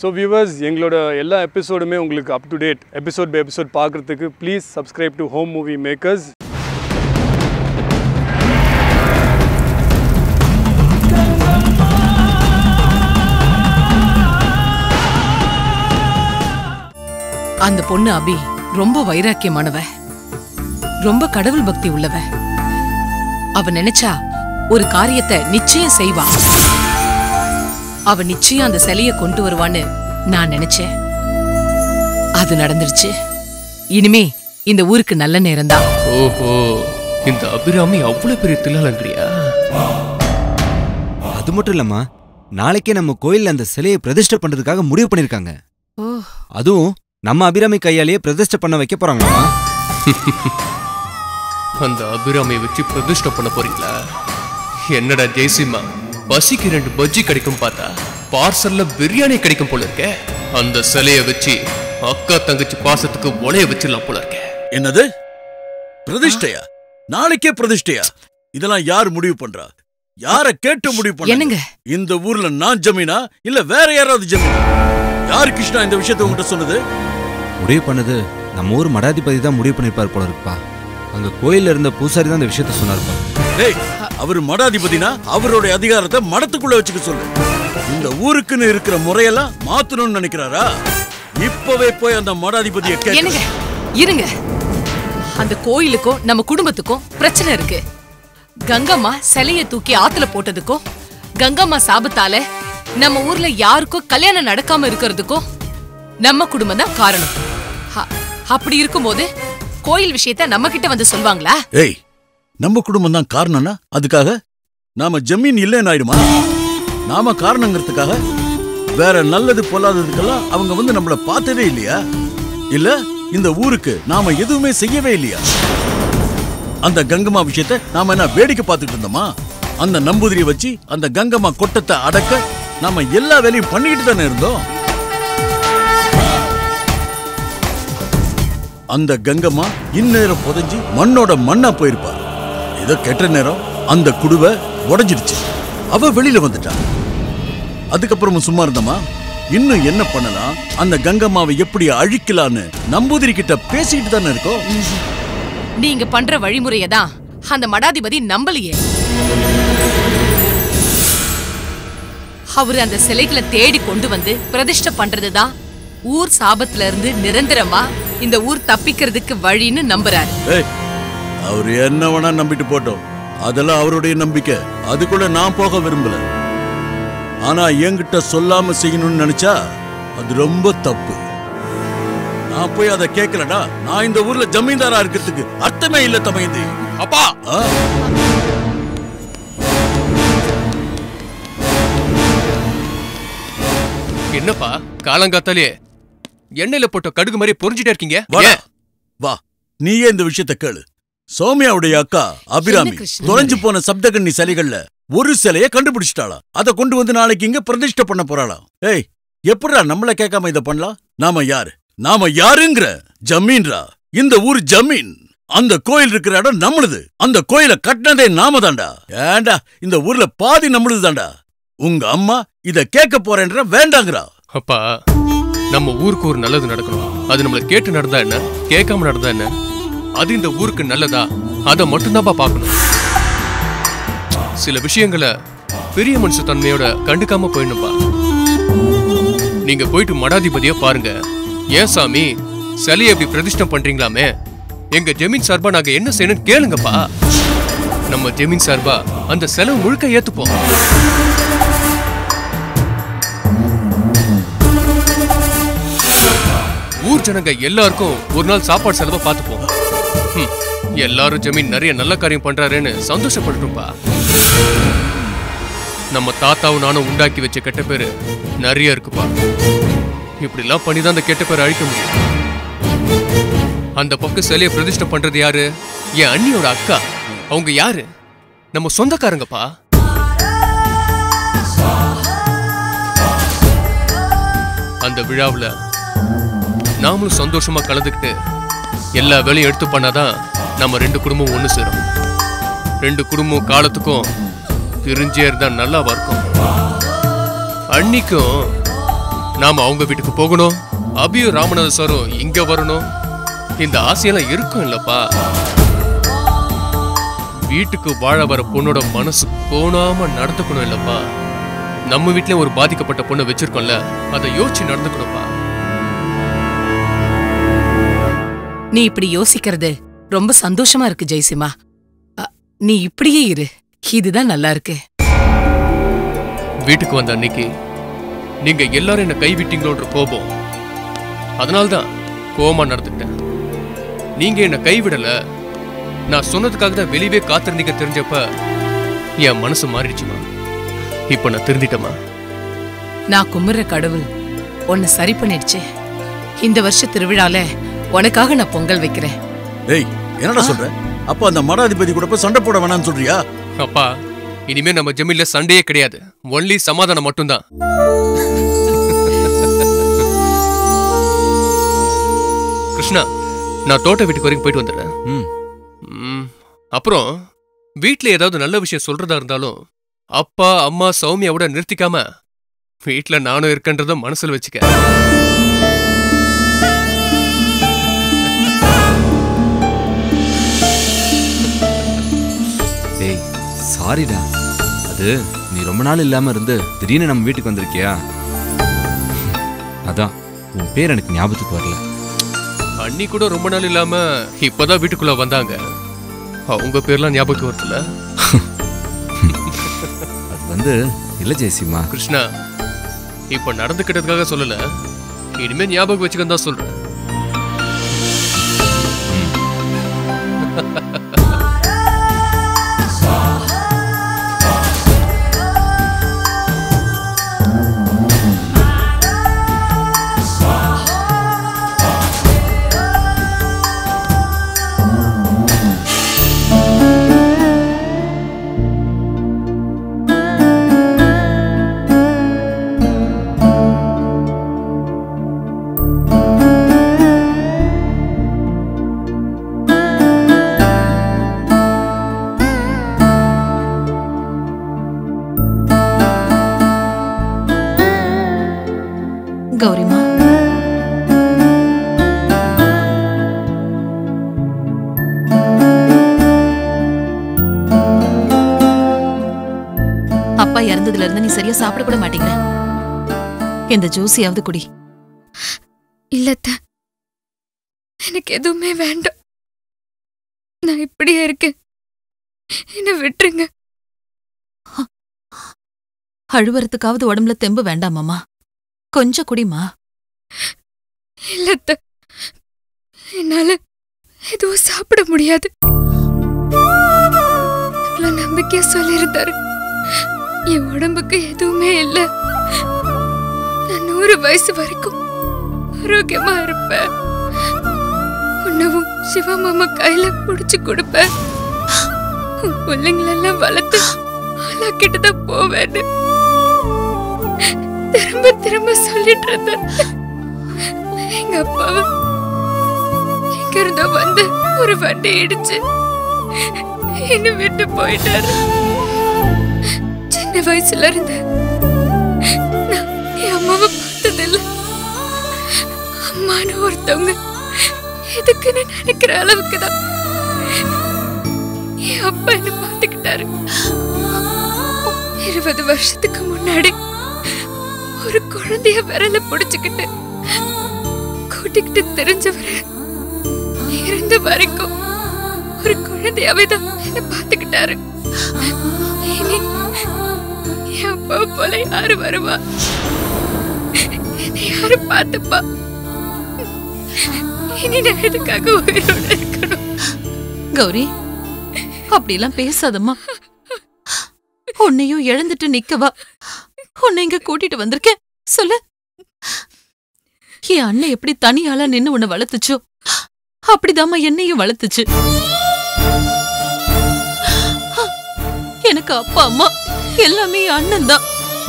So viewers எங்களோட எல்லா எபிசோடுமே உங்களுக்கு up to date episode by episode பார்க்குறதுக்கு please subscribe to home movie makers அந்த பொண்ணு அபி ரொம்ப வைராக்கியமானவ ரொம்ப கடவுள் பக்தி உள்ளவ அவ நினைச்சா ஒரு காரியத்தை நிச்சயம் செய்வா அவ நிச்சயம் அந்த சிலைய கொண்டு வருவான்னு நான் நினைச்சேன் அது நடந்துருச்சு இனிமே இந்த ஊருக்கு நல்ல நேரம்தான் ஓஹோ இந்த அபிராமி அவ்வளவு பெரிய தில்லாலங்கிறியா அது மட்டும் இல்லம்மா நாளைக்கே நம்ம கோயில்ல அந்த சிலையை பிரதிஷ்டை பண்றதுக்காக முடிவு பண்ணிருக்காங்க ஓ அதுவும் நம்ம அபிராமி கையாலேயே பிரதிஷ்டை பண்ண வைக்க போறாங்களாமா அந்த அபிராமியை வச்சு பிரதிஷ்டை பண்ண போறீங்களா என்னடா ஜெய்சிமா பசிக்கு ரெண்டு பஜ்ஜி கிடைக்கும் பார்த்தா பார்சல்ல பிரியாணி கிடைக்கும் போல இருக்கே அந்த சிலைய வச்சு அக்கா தங்கச்சி பாசத்துக்கு உலைய வச்சிடலாம் போல இருக்கே என்னது பிரதிஷ்டையா நாளைக்கே பிரதிஷ்டையா இதெல்லாம் யார் முடிவு பண்றா யார கேட்டு முடிவு பண்ண என்னங்க இந்த ஊர்ல நான் ஜமீனா இல்ல வேற யாராவது ஜமீனா யார் கிருஷ்ணா இந்த விஷயத்தை உங்ககிட்ட சொன்னது முடிவு பண்ணது நம்ம ஊர் மடாதிபதி தான் முடிவு பண்ணிருப்பார் போல இருக்குப்பா அங்க கோயில்ல இருந்த பூசாரி தான் இந்த விஷயத்த சொன்னார்ப்பா டேய் அவர் மடாதிபதினா அவருடைய அதிகாரத்தை மடத்துக்குள்ள வச்சுக்க சொல்லு இந்த ஊருக்குன்னு இருக்கிற முறையெல்லாம் மாத்தணும்னு நினைக்கிறாரா இப்பவே போய் அந்த மடாதிபதியை என்னங்க கேட்க இருங்க அந்த கோயிலுக்கும் நம்ம குடும்பத்துக்கும் பிரச்சனை இருக்கு கங்கம்மா சிலைய தூக்கி ஆத்துல போட்டதுக்கும் கங்கம்மா சாபத்தால நம்ம ஊர்ல யாருக்கும் கல்யாணம் நடக்காம இருக்கிறதுக்கும் நம்ம குடும்பம் தான் காரணம் அ- அப்படி இருக்கும்போது கோயில் விஷயத்த நம்ம கிட்ட வந்து சொல்வாங்களா ஏய் நம்ம குடும்பம் தான் காரணம்னா அதுக்காக நாம ஜமீன் இல்லைன்னு ஆயிடுமா நாம காரணங்கிறதுக்காக வேற நல்லது பொல்லாததுக்கெல்லாம் அவங்க வந்து நம்மள பார்த்ததே இல்லையா இல்ல இந்த ஊருக்கு நாம எதுவுமே செய்யவே இல்லையா அந்த கங்கம்மா விஷயத்த நாம என்ன வேடிக்கை பார்த்துட்டு இருந்தோமா அந்த நம்பூதிரியை வச்சு அந்த கங்கம்மா கொட்டத்தை அடக்க நாம எல்லா வேலையும் பண்ணிக்கிட்டு தானே இருந்தோம் அந்த கங்கம்மா இந்நேரம் புதைஞ்சு மண்ணோட மண்ணா போயிருப்பா ஏதோ கெட்ட நேரம் அந்த குடுவை உடைஞ்சிருச்சு அவ வெளியில வந்துட்டா அதுக்கப்புறமும் சும்மா இருந்தமா இன்னும் என்ன பண்ணலாம் அந்த கங்கம்மாவை எப்படி அழிக்கலான்னு நம்பூதிரி கிட்ட பேசிக்கிட்டு தானே இருக்கோம் நீங்க பண்ற வழிமுறைய தான் அந்த மடாதிபதி நம்பலையே அவரு அந்த சிலைகளை தேடி கொண்டு வந்து பிரதிஷ்டை பண்றதுதான் ஊர் சாபத்துல இருந்து நிரந்தரமா இந்த ஊர் தப்பிக்கிறதுக்கு வழின்னு நம்புறாரு ஏய் அவர் என்ன வேணா நம்பிட்டு போட்டோம் அதெல்லாம் அவருடைய நம்பிக்கை அதுக்குள்ள நான் போக விரும்பல ஆனா என்கிட்ட சொல்லாம செய்யணும்னு நினைச்சா அது ரொம்ப தப்பு நான் போய் அதை கேட்கலடா நான் இந்த ஊர்ல ஜமீன்தாரா இருக்கிறதுக்கு அர்த்தமே இல்ல தமையந்தி அப்பா ஆ? என்னப்பா காலங்காத்தாலே எண்ணெயில போட்ட கடுகு மாதிரி பொறிஞ்சிட்டே இருக்கீங்க வாடா ஏன்? வா நீயே இந்த விஷயத்தை கேளு சௌமியாவுடைய அக்கா அபிராமி கிருஷ்ணன் தொலைஞ்சு போன சப்தகன்னி சிலைகள்ல ஒரு சிலைய கண்டுபிடிச்சிட்டாளா அதை கொண்டு வந்து நாளைக்கு இங்க பிரதிஷ்டை பண்ண போறாளாம் ஏய் எப்படிடா நம்மள கேட்காம இத பண்ணலாம் நாம யாரு நாம யாருங்கிற ஜமீன்ரா இந்த ஊர் ஜமீன் அந்த கோயில் இருக்கிற இடம் நம்மளுது அந்த கோயிலை கட்டினதே நாம தான்டா ஏண்டா இந்த ஊர்ல பாதி நம்மளுது தான்டா உங்க அம்மா இத கேட்க போறேன்ற வேண்டாங்கிறா அப்பா நம்ம ஊருக்கு ஒரு நல்லது நடக்கணும் அது நம்மள கேட்டு நடந்தா என்ன கேட்காம நடந்தா என்ன அது இந்த ஊருக்கு நல்லதா அதை மட்டும்தான்ப்பா பார்க்கணும் சில விஷயங்களை பெரிய மனுஷ தன்மையோட கண்டுக்காம போயிடணும்ப்பா நீங்க போயிட்டு மடாதிபதிய பாருங்க ஏன் சாமி சிலையை எப்படி பிரதிஷ்டம் பண்றீங்களாமே எங்க ஜமீன் சார்பா நாங்க என்ன செய்யணும்னு கேளுங்கப்பா நம்ம ஜமீன் சார்பா அந்த செலவு முழுக்க ஏத்துப்போம் ஊர் ஜனங்க எல்லாருக்கும் ஒரு நாள் சாப்பாடு செலவை பார்த்துப்போம் ஹம், எல்லாரும் ஜமீன் நிறைய நல்ல காரியம் பண்றாருன்னு சந்தோஷப்பட்டுருப்பா நம்ம தாத்தாவும் நானும் உண்டாக்கி வச்ச கெட்ட பேரு நிறைய இருக்குப்பா இப்படிலாம் பண்ணி தான் அந்த கெட்ட பேரை அழிக்க முடியும் அந்த பக்கம் சிலையை பிரதிஷ்டை பண்றது யாரு என் அண்ணியோட அக்கா அவங்க யாரு நம்ம சொந்தக்காரங்கப்பா அந்த விழாவுல நாமளும் சந்தோஷமா கலந்துக்கிட்டு எல்லா வேலையும் எடுத்து பண்ணாதான் நம்ம ரெண்டு குடும்பம் ஒன்று சேரும் ரெண்டு குடும்பம் காலத்துக்கும் பிரிஞ்சே இருந்தா நல்லா இருக்கும் அன்னிக்கும் நாம அவங்க வீட்டுக்கு போகணும் அபியும் ராமநாத சாரும் இங்க வரணும் இந்த ஆசையெல்லாம் இருக்கும் இல்லப்பா வீட்டுக்கு வாழ வர பொண்ணோட மனசு கோணாம நடந்துக்கணும் இல்லப்பா நம்ம வீட்ல ஒரு பாதிக்கப்பட்ட பொண்ணை வச்சிருக்கோம்ல அதை யோசிச்சு நடந்துக்கணும்ப்பா நீ இப்படி யோசிக்கிறது ரொம்ப சந்தோஷமா இருக்கு ஜெய்சிமா அ, நீ இப்படியே இரு இதுதான் நல்லா இருக்கு வீட்டுக்கு வந்த அன்னைக்கு நீங்க எல்லாரும் என்ன கைவிட்டீங்களோன்ற கோபம் அதனால்தான் கோவமா நடந்துக்கிட்டேன் நீங்க என்ன கைவிடல நான் சொன்னதுக்காக தான் வெளியவே காத்திருந்தீங்க தெரிஞ்சப்ப என் மனசு மாறிடுச்சுமா இப்ப நான் திருந்திட்டேமா நான் கும்பிடுற கடவுள் உன்னை சரி பண்ணிடுச்சு இந்த வருஷ திருவிழால உனக்காக நான் பொங்கல் வைக்கிறேன் டேய் என்னடா சொல்ற அப்ப அந்த மடாதிபதி கூட போய் சண்டை போட வேணாம்னு சொல்றியா அப்பா இனிமே நம்ம ஜமீன்ல சண்டையே கிடையாது ஒன்லி சமாதானம் மட்டும்தான் கிருஷ்ணா நான் தோட்ட வீட்டுக்கு வரைக்கும் போயிட்டு வந்துடுறேன் ம் ம், அப்புறம் வீட்ல ஏதாவது நல்ல விஷயம் சொல்றதா இருந்தாலும் அப்பா அம்மா சௌமியாவோட நிறுத்திக்காம வீட்ல நானும் இருக்கன்றத மனசுல வச்சுக்க டேய் சாரிடா அது நீ ரொம்ப நாள் இல்லாம இருந்து திடீர்னு நம்ம வீட்டுக்கு வந்திருக்கியா அதான் உன் பேர் எனக்கு ஞாபகத்துக்கு வரல அண்ணி கூட ரொம்ப நாள் இல்லாம இப்பதான் வீட்டுக்குள்ள வந்தாங்க அவங்க பேர்லாம் ஞாபகம் வருதுல்ல அது வந்து இல்ல ஜெயசிமா கிருஷ்ணா இப்ப நடந்துக்கிட்டதுக்காக சொல்லல இனிமே ஞாபகம் வச்சுக்கன்னு தான் சொல்றேன் கௌரிமா அப்பா இறந்ததுல இருந்து நீ சரியா சாப்பிட கூட மாட்டேங்கிற இந்த ஜூஸியாவது குடி இல்லத்த எனக்கு எதுவுமே வேண்டாம் நான் இப்படியே இருக்கேன் என்ன விட்டுருங்க அழுவறதுக்காவது உடம்புல தெம்பு வேண்டாமாமா கொஞ்சம் குடிமா இல்லத்த என்னால எதுவும் சாப்பிட முடியாது இவ்வளவு நம்பிக்கையா சொல்லியிருந்தாரு என் உடம்புக்கு எதுவுமே இல்ல நான் நூறு வயசு வரைக்கும் ஆரோக்கியமா இருப்பேன் உன்னவும் சிவா மாமா கையில புடிச்சு கொடுப்பேன் உன் பிள்ளைங்களெல்லாம் வளர்த்து ஆளாக்கிட்டு தான் போவேன்னு திரும்ப திரும்ப சொல்லிட்டு இருந்தேன் எங்க அப்பாவை எங்க இருந்தோ வந்து ஒரு வண்டி இடிச்சு என்ன விட்டு போயிட்டாரு சின்ன வயசுல இருந்து நான் என் அம்மாவை பார்த்ததில்ல அம்மான்னு ஒருத்தவங்க எதுக்குன்னு நினைக்கிற அளவுக்கு தான் என் அப்பா என்ன பார்த்துக்கிட்டாரு இருபது வருஷத்துக்கு முன்னாடி ஒரு குழந்தைய விரல புடிச்சுக்கிட்டு கூட்டிக்கிட்டு தெரிஞ்சவரு இருந்த வரைக்கும் ஒரு குழந்தையாவே தான் என்ன பாத்துக்கிட்டாரு இனி என் அப்பா போல யாரு வருவா என்னை யாரு பார்த்துப்பா இனி நான் எதுக்காக உயிரோட இருக்கணும் கௌரி அப்படிலாம் பேசாதம்மா உன்னையும் இழந்துட்டு நிக்கவா உன்னை இங்க கூட்டிட்டு வந்திருக்கேன் சொல்லு என் அண்ணன் எப்படி தனியாளா நின்னு உன்னை வளர்த்துச்சோ அப்படிதாம்மா என்னையும் வளர்த்துச்சு எனக்கு அப்பா அம்மா எல்லாமே என் அண்ணன் தான்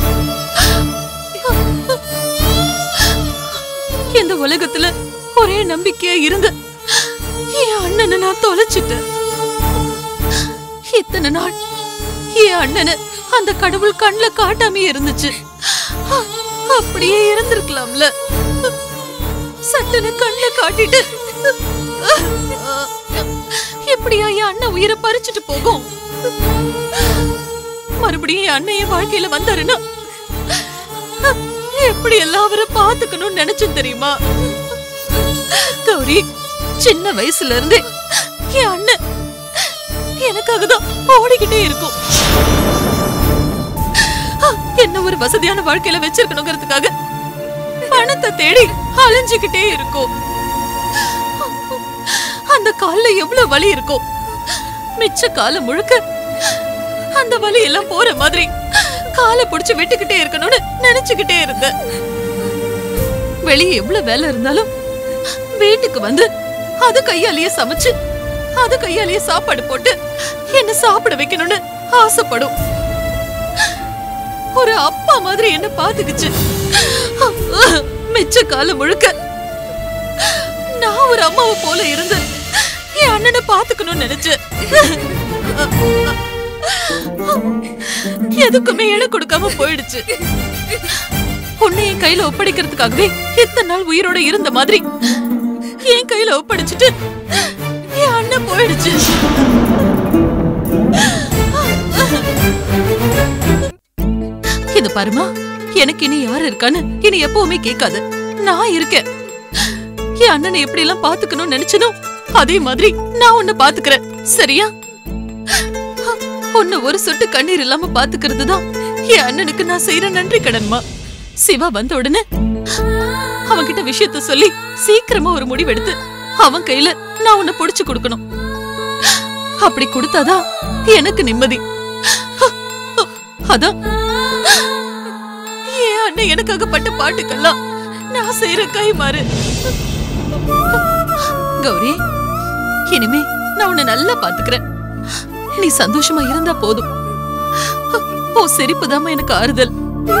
இந்த உலகத்துல ஒரே நம்பிக்கையா இருந்த என் அண்ணனை நான் தொலைச்சிட்டேன் இத்தனை நாள் என் அண்ணனை அந்த கடவுள் கண்ணுல காட்டாமே இருந்துச்சு ஆ- அப்படியே இருந்திருக்கலாம்ல சட்டன கண்ணை காட்டிட்டு எப்படியா என் அண்ணன் உயிரை பறிச்சுட்டு போகும் மறுபடியும் என் அண்ணன் என் வாழ்க்கையில வந்தாருன்னா எப்படி எல்லாம் அவரை பாத்துக்கணும்னு நினைச்சேன் தெரியுமா கௌரி சின்ன வயசுல இருந்தே என் அண்ணன் எனக்காக தான் ஓடிக்கிட்டே இருக்கும் என்ன ஒரு வசதியான வாழ்க்கையில வச்சிருக்கணுங்கிறதுக்காக பணத்தை தேடி அலைஞ்சுக்கிட்டே இருக்கும் அந்த கால்ல எவ்வளவு வலி இருக்கும் மிச்ச காலம் முழுக்க அந்த வலி எல்லாம் போற மாதிரி காலை புடிச்சு விட்டுக்கிட்டே இருக்கணும்னு நினைச்சுக்கிட்டே இருந்தேன் வெளியே எவ்வளவு வேலை இருந்தாலும் வீட்டுக்கு வந்து அது கையாலேயே சமைச்சு அது கையாலேயே சாப்பாடு போட்டு என்ன சாப்பிட வைக்கணும்னு ஆசைப்படும் ஒரு அப்பா மாதிரி என்ன பாத்துக்குச்சு மிச்ச காலம் முழுக்க நான் ஒரு அம்மாவை போல இருந்து என் அண்ணனை பாத்துக்கணும்னு நினைச்சேன் எதுக்குமே இடம் கொடுக்காம போயிடுச்சு உன்னை என் கையில ஒப்படைக்கிறதுக்காகவே இத்தனை நாள் உயிரோட இருந்த மாதிரி என் கையில ஒப்படைச்சிட்டு என் அண்ணன் போயிடுச்சு இது பாருமா எனக்கு இனி யாரு இருக்கான்னு இனி எப்பவுமே கேட்காது நான் இருக்கேன் என் அண்ணனை எப்படி எல்லாம் பாத்துக்கணும்னு நினைச்சனோ அதே மாதிரி நான் உன்னை பாத்துக்கிறேன் சரியா உன்னை ஒரு சொட்டு கண்ணீர் இல்லாம பாத்துக்கிறது தான் என் அண்ணனுக்கு நான் செய்யற நன்றி கடன்மா சிவா வந்த உடனே அவன்கிட்ட விஷயத்த சொல்லி சீக்கிரமா ஒரு முடிவெடுத்து அவன் கையில நான் உன்னை புடிச்சு கொடுக்கணும் அப்படி கொடுத்தாதான் எனக்கு நிம்மதி அதான் என் அண்ணன் எனக்காக பட்ட பாட்டுக்கெல்லாம் நான் செய்யற கை மாறு கௌரி இனிமே நான் உன்னை நல்லா பாத்துக்கிறேன் நீ சந்தோஷமா இருந்தா போதும் ஓ சிரிப்பு எனக்கு ஆறுதல்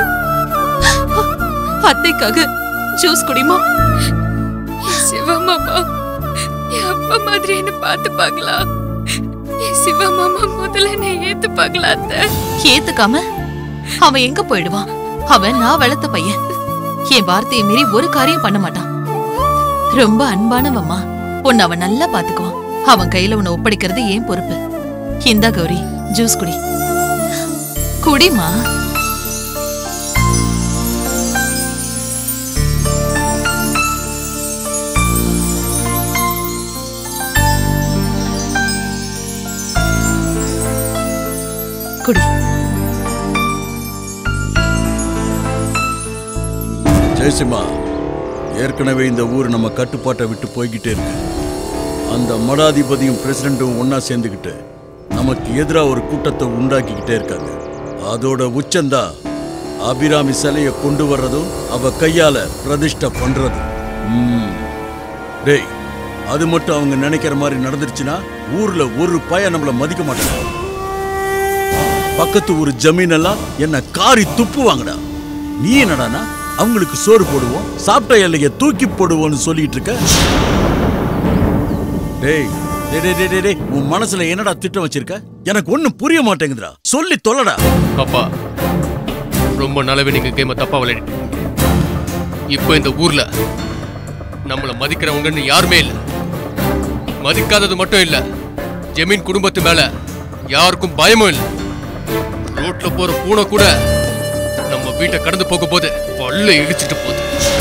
அத்தைக்காக ஜூஸ் குடிமா என் சிவா மாமா என் அப்பா மாதிரி என்ன பார்த்துப்பாங்களா என் சிவா மாமா முதல்ல என்னை ஏத்துப்பாங்களா அத்தை ஏத்துக்காம அவன் எங்க போயிடுவான் அவன் நான் வளர்த்த பையன் என் வார்த்தையை மீறி ஒரு காரியம் பண்ண மாட்டான் ரொம்ப அன்பானவம்மா உன்னை அவன் நல்லா பாத்துக்குவான் அவன் கையில உன்னை ஒப்படைக்கிறது ஏன் பொறுப்பு இந்தா கௌரி ஜூஸ் குடி குடிமா குடி ஜெயசிம்மா ஏற்கனவே இந்த ஊர் நம்ம கட்டுப்பாட்டை விட்டு போய்கிட்டே இருக்கு அந்த மடாதிபதியும் பிரசிடண்ட்டும் ஒண்ணா சேர்ந்துக்கிட்டு நமக்கு எதிராக ஒரு கூட்டத்தை உண்டாக்கிக்கிட்டே இருக்காங்க அதோட உச்சந்தா அபிராமி சிலையை கொண்டு வர்றதும் அவ கையால பிரதிஷ்டை பண்றதும் ம். டேய் அது மட்டும் அவங்க நினைக்கிற மாதிரி நடந்துருச்சுன்னா ஊர்ல ஒரு பய நம்மள மதிக்க மாட்டாங்க பக்கத்து ஊர் ஜமீன் எல்லாம் என்ன காரி துப்புவாங்கடா நீ என்னடானா அவங்களுக்கு சோறு போடுவோம் சாப்பிட்ட எல்லைய தூக்கி போடுவோம்னு சொல்லிட்டு இருக்க டேய் டேய், டேய், டேய், டேய், டேய், உன் மனசுல என்னடா திட்டம் வச்சிருக்க எனக்கு ஒண்ணும் புரிய மாட்டேங்குதுடா சொல்லி தொல்லடா அப்பா ரொம்ப நாளாவே நீங்க கேம தப்பா விளையாடிட்டு இப்போ இந்த ஊர்ல நம்மள மதிக்கிறவங்கன்னு யாருமே இல்ல மதிக்காதது மட்டும் இல்ல ஜமீன் குடும்பத்து மேல யாருக்கும் பயமும் இல்ல ரோட்ல போற பூனை கூட நம்ம வீட்டை கடந்து போக போது பல்ல இடிச்சிட்டு போகுது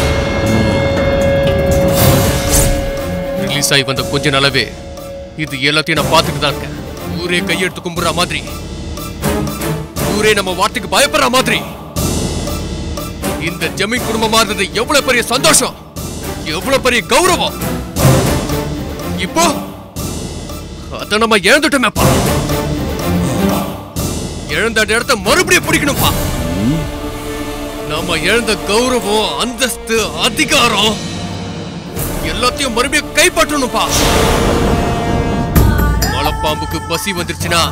ரிலீஸ் ஆகி வந்த கொஞ்ச நாளாவே இது எல்லாத்தையும் நான் பார்த்துட்டு தான் இருக்கேன் ஊரே கையெடுத்து கும்பிடுற மாதிரி ஊரே நம்ம வார்த்தைக்கு பயப்படுற மாதிரி இந்த ஜமீன் குடும்பமா இருந்தது எவ்வளவு பெரிய சந்தோஷம் எவ்வளவு பெரிய கௌரவம் இப்போ அத நம்ம இழந்துட்டோமேப்பா இழந்த இடத்த மறுபடியும் பிடிக்கணும்ப்பா நாம இழந்த கௌரவம் அந்தஸ்து அதிகாரம் எல்லாத்தையும் மறுபடியும் கைப்பற்றணும்ப்பா மலைப்பாம்புக்கு பசி வந்துருச்சுன்னா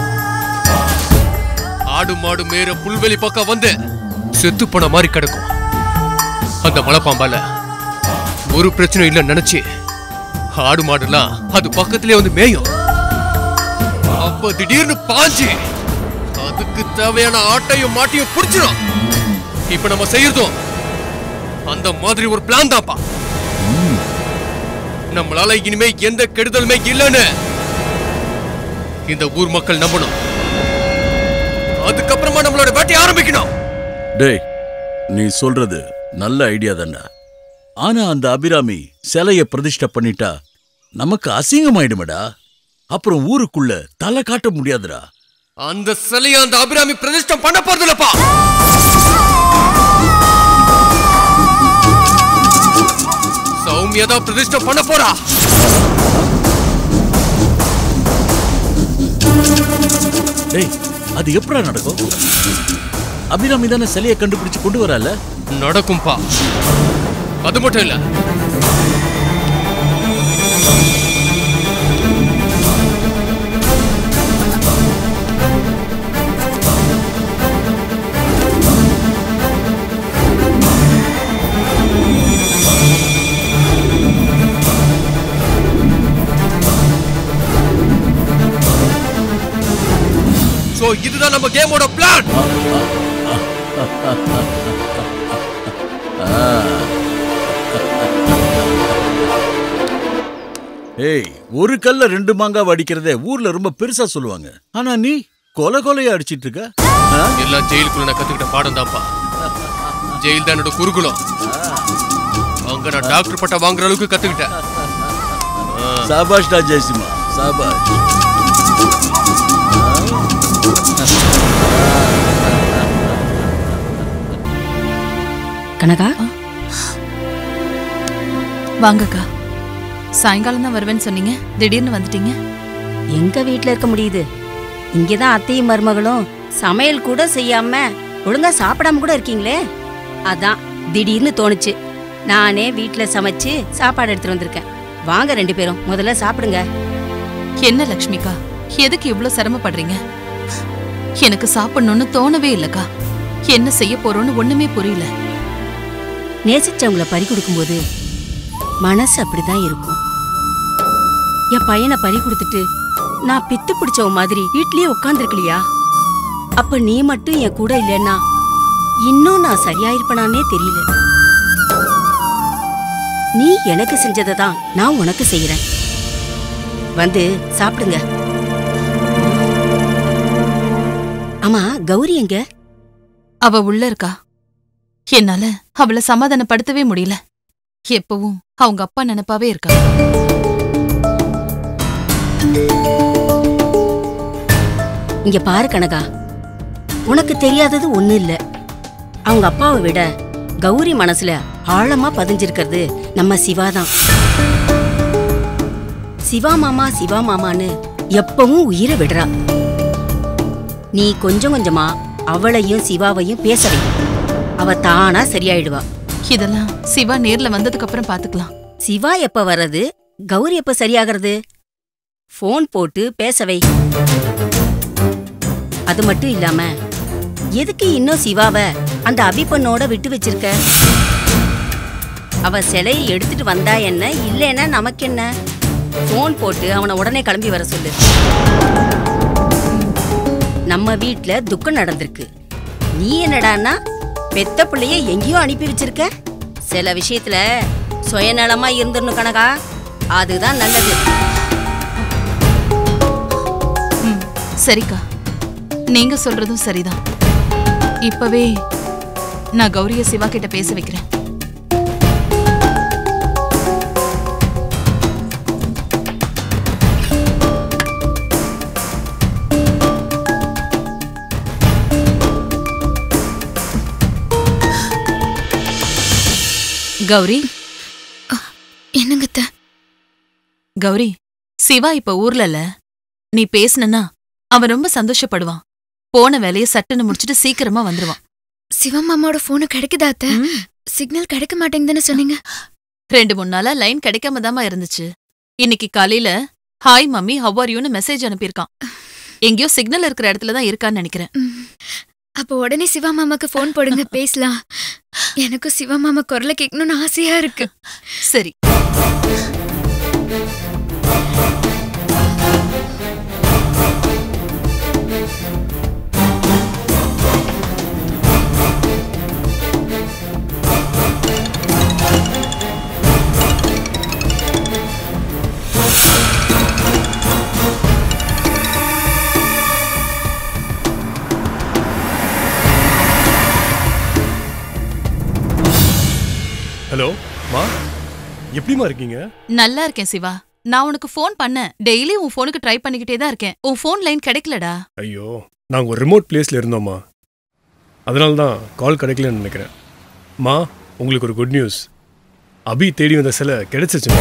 ஆடு மாடு மேற புல்வெளி பக்கம் வந்து செத்து போன மாதிரி கிடக்கும் அந்த மலைப்பாம்பால ஒரு பிரச்சனை இல்ல நினைச்சு ஆடு மாடுலாம் அது பக்கத்திலே வந்து மேயும் அப்ப திடீர்னு பாஞ்சு அதுக்கு தேவையான ஆட்டையும் மாட்டையும் புடிச்சிடும் இப்ப நம்ம செய்யறதும் அந்த மாதிரி ஒரு பிளான் தான்ப்பா நம்மளால இனிமே எந்த கெடுதலுமே இல்லைன்னு இந்த ஊர் மக்கள் நம்பணும் அதுக்கப்புறமா நம்மளோட வேட்டையை ஆரம்பிக்கணும் டேய் நீ சொல்றது நல்ல ஐடியா தான்டா ஆனா அந்த அபிராமி சிலைய பிரதிஷ்டை பண்ணிட்டா நமக்கு அசிங்கமாயிடுமேடா அப்புறம் ஊருக்குள்ள தலை காட்ட முடியாதுடா அந்த சிலையை அந்த அபிராமி பிரதிஷ்டம் பண்ண போறதில்லப்பா சௌமியா தான் பிரதிஷ்டம் பண்ண போறா டேய் அது எப்படா நடக்கும் அபிராமி தானே சிலையை கண்டுபிடிச்சு கொண்டு வரல நடக்கும்பா அது மட்டும் இல்ல சோ இதுதான் நம்ம கேமோட பிளான் ஏய் ஒரு கல்ல ரெண்டு மாங்காய் அடிக்கிறதே ஊர்ல ரொம்ப பெருசா சொல்லுவாங்க ஆனா நீ கொலை கொலையா அடிச்சிட்டு இருக்க ஆ? எல்லாம் ஜெயிலுக்குள்ள நான் கத்துக்கிட்ட பாடம் தான்ப்பா ஜெயில் தான் என்னோட குருகுலம் அங்க நான் டாக்டர் பட்டம் வாங்குற அளவுக்கு கத்துக்கிட்டேன் சாபாஷ்டா ஜெயசிமா சாபாஷ் கனகா வாங்கக்கா சாயங்காலம் தான் வருவேன்னு சொன்னீங்க திடீர்னு வந்துட்டீங்க எங்க வீட்ல இருக்க முடியுது இங்கதான் அத்தையும் மருமகளும் சமையல் கூட செய்யாம ஒழுங்கா சாப்பிடாம கூட இருக்கீங்களே அதான் திடீர்னு தோணுச்சு நானே வீட்ல சமைச்சு சாப்பாடு எடுத்துட்டு வந்திருக்கேன் வாங்க ரெண்டு பேரும் முதல்ல சாப்பிடுங்க என்ன லக்ஷ்மிக்கா எதுக்கு இவ்ளோ சிரமப்படுறீங்க எனக்கு சாப்பிடணும்னு தோணவே இல்லக்கா என்ன செய்ய போறோம்னு ஒண்ணுமே புரியல நேசிச்சவங்கள பறி கொடுக்கும்போது மனசு அப்படிதான் இருக்கும் என் பையனை பறி கொடுத்துட்டு நான் பித்து பிடிச்சவ மாதிரி வீட்லயே உட்காந்துருக்கலையா அப்ப நீ மட்டும் என் கூட இல்லைன்னா இன்னும் நான் சரியாயிருப்பனானே தெரியல நீ எனக்கு செஞ்சதை தான் நான் உனக்கு செய்யறேன் வந்து சாப்பிடுங்க ஆமா கௌரி எங்க அவ உள்ள இருக்கா என்னால அவளை சமாதானப்படுத்தவே முடியல எப்பவும் அவங்க அப்பா நினைப்பாவே இருக்கா இங்க பாரு கனகா உனக்கு தெரியாதது ஒண்ணு இல்ல அவங்க அப்பாவை விட கௌரி மனசுல ஆழமா பதிஞ்சிருக்கிறது நம்ம சிவா தான் சிவா மாமா சிவா மாமான்னு எப்பவும் உயிரை விடுறா நீ கொஞ்சம் கொஞ்சமா அவளையும் சிவாவையும் பேச வை அவ தானா சரியாயிடுவா இதெல்லாம் சிவா நேர்ல வந்ததுக்கு அப்புறம் பாத்துக்கலாம் சிவா எப்ப வர்றது கௌரி எப்ப சரியாகிறது ஃபோன் போட்டு பேச வை அது மட்டும் இல்லாம எதுக்கு இன்னும் சிவாவ அந்த அபிப்பண்ணோட விட்டு வச்சிருக்க அவ சிலையை எடுத்துட்டு வந்தா என்ன இல்லைன்னா நமக்கு என்ன ஃபோன் போட்டு அவனை உடனே கிளம்பி வர சொல்லு நம்ம வீட்ல துக்கம் நடந்திருக்கு நீ என்னடான்னா பெத்த பிள்ளைய எங்கேயோ அனுப்பி வச்சிருக்க சில விஷயத்துல சுயநலமா இருந்துடணும் கனகா அதுதான் நல்லது ம், சரிக்கா நீங்க சொல்றதும் சரிதான் இப்பவே நான் கௌரிய சிவா கிட்ட பேச வைக்கிறேன் கௌரி என்னங்க அத்தை? கௌரி சிவா இப்ப ஊர்ல இல்ல நீ பேசுனனா அவன் ரொம்ப சந்தோஷப்படுவான் போன வேலைய சட்டுன்னு முடிச்சிட்டு சீக்கிரமா வந்துருவான் சிவமாமாவோட போனு கிடைக்குதா அத்தை சிக்னல் கிடைக்க மாட்டேங்குதுன்னு சொன்னீங்க ரெண்டு மூணு நாளா லைன் கிடைக்காம தாமா இருந்துச்சு இன்னைக்கு காலையில ஹாய் மம்மி ஹவ் ஆர் யூன்னு மெசேஜ் அனுப்பியிருக்கான் எங்கேயோ சிக்னல் இருக்கிற இடத்துல தான் இருக்கான்னு நினைக்கிறேன் ம். அப்போ உடனே சிவா மாமாக்கு ஃபோன் போடுங்க பேசலாம் எனக்கும் சிவா மாமா குரலை கேட்கணும்னு ஆசையா இருக்கு சரி எப்படிமா இருக்கீங்க நல்லா இருக்கேன் சிவா நான் உனக்கு ஃபோன் பண்ணேன் டெய்லி உன் ஃபோனுக்கு ட்ரை பண்ணிக்கிட்டே தான் இருக்கேன் உன் ஃபோன் லைன் கிடைக்கலடா ஐயோ நாங்கள் ஒரு ரிமோட் பிளேஸில் இருந்தோம்மா அதனால தான் கால் கிடைக்கலன்னு நினைக்கிறேன் மா உங்களுக்கு ஒரு குட் நியூஸ் அபி தேடி வந்த சிலை கிடைச்சிச்சுமா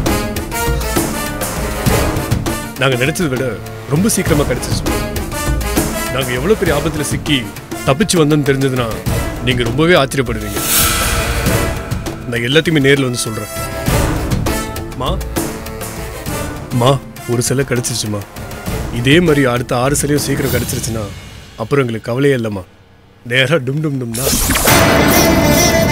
நாங்கள் நினைச்சதை விட ரொம்ப சீக்கிரமாக கிடைச்சிச்சுமா நாங்கள் எவ்வளோ பெரிய ஆபத்தில் சிக்கி தப்பிச்சு வந்தோன்னு தெரிஞ்சதுன்னா நீங்கள் ரொம்பவே ஆச்சரியப்படுவீங்க நான் எல்லாத்தையுமே நேரில் வந்து சொல்கிறேன் மா மா ஒரு சிலை கிடைச்சிருச்சுமா இதே மாதிரி அடுத்த ஆறு சிலையும் சீக்கிரம் கிடைச்சிருச்சுன்னா அப்புறம் எங்களுக்கு கவலையே இல்லைம்மா நேராக டும் டும் டும் தான்